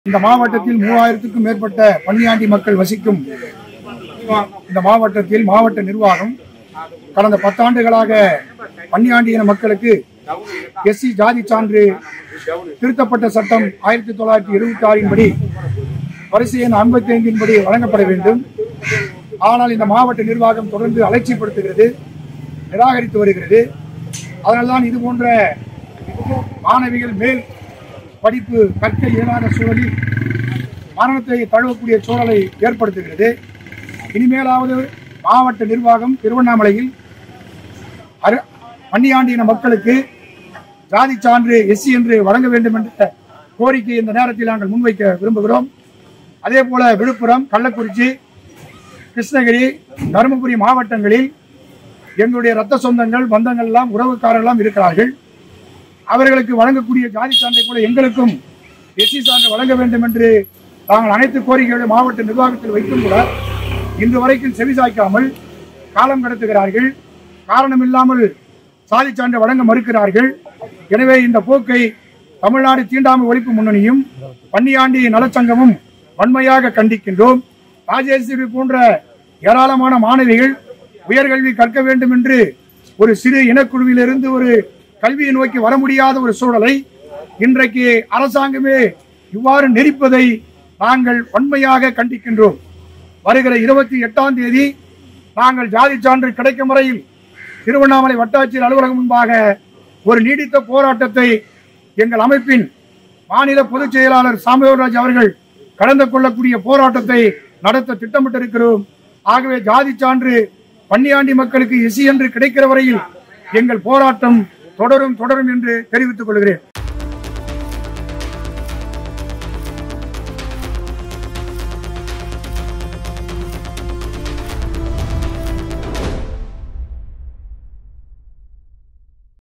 இந்த மாவட்டத்தில் மூவாயிரத்துக்கும் மேற்பட்ட பன்னியாண்டி மக்கள் வசிக்கும் இந்த மாவட்டத்தில் மாவட்ட நிர்வாகம் கடந்த பத்தாண்டுகளாக பன்னியாண்டியின மக்களுக்கு எஸ்சி ஜாதி சான்று திருத்தப்பட்ட சட்டம் ஆயிரத்தி தொள்ளாயிரத்தி எழுபத்தி ஆறின் படி வரிசை எண் ஐம்பத்தி ஐந்தின் படி வழங்கப்பட வேண்டும் ஆனால் இந்த மாவட்ட நிர்வாகம் தொடர்ந்து அலட்சியப்படுத்துகிறது நிராகரித்து வருகிறது அதனால்தான் இது போன்ற மாணவிகள் மேல் படிப்பு கற்க இயலாத சூழலில் மரணத்தை தழுவக்கூடிய சூழலை ஏற்படுத்துகிறது இனிமேலாவது மாவட்ட நிர்வாகம் திருவண்ணாமலையில் அரு- பன்னியாண்டியின மக்களுக்கு ஜாதி சான்று எஸ்சி என்று வழங்க வேண்டும் என்ற கோரிக்கை இந்த நேரத்தில் நாங்கள் முன்வைக்க விரும்புகிறோம் அதே போல விழுப்புரம் கள்ளக்குறிச்சி கிருஷ்ணகிரி தருமபுரி மாவட்டங்களில் எங்களுடைய ரத்த சொந்தங்கள் பந்தங்கள் எல்லாம் உறவுக்காரர்கள் எல்லாம் இருக்கிறார்கள் அவர்களுக்கு வழங்கக்கூடிய ஜாதி சான்றை கூட எங்களுக்கும் எஸ்சி சான்று வழங்க வேண்டும் என்று நாங்கள் அனைத்து கோரிக்கைகளை மாவட்ட நிர்வாகத்தில் வைத்தும் கூட இன்று வரைக்கும் செவிசாய்க்காமல் காலம் கடத்துகிறார்கள் காரணம் இல்லாமல் சாதி சான்று வழங்க மறுக்கிறார்கள் எனவே இந்த போக்கை தமிழ்நாடு தீண்டாமை ஒழிப்பு முன்னணியும் பன்னியாண்டி நலச்சங்கமும் வன்மையாக கண்டிக்கின்றோம் ராஜேஸ்வரி போன்ற ஏராளமான மாணவிகள் உயர்கல்வி கற்க வேண்டும் என்று ஒரு சிறு இனக்குழுவிலிருந்து ஒரு கல்வியை நோக்கி வர முடியாத ஒரு சூழலை இன்றைக்கு அரசாங்கமே இவ்வாறு நெரிப்பதை நாங்கள் வன்மையாக கண்டிக்கின்றோம் வருகிற இருபத்தி எட்டாம் தேதி நாங்கள் ஜாதி சான்று கிடைக்கும் வரையில் திருவண்ணாமலை வட்டாட்சியர் அலுவலகம் முன்பாக ஒரு நீடித்த போராட்டத்தை எங்கள் அமைப்பின் மாநில பொதுச் செயலாளர் சாமியோராஜ் அவர்கள் கலந்து கொள்ளக்கூடிய போராட்டத்தை நடத்த திட்டமிட்டிருக்கிறோம் ஆகவே ஜாதி சான்று பன்னியாண்டி மக்களுக்கு எசி என்று கிடைக்கிற வரையில் எங்கள் போராட்டம் தொடரும் தொடரும் என்று தெரிவித்துக் கொள்கிறேன்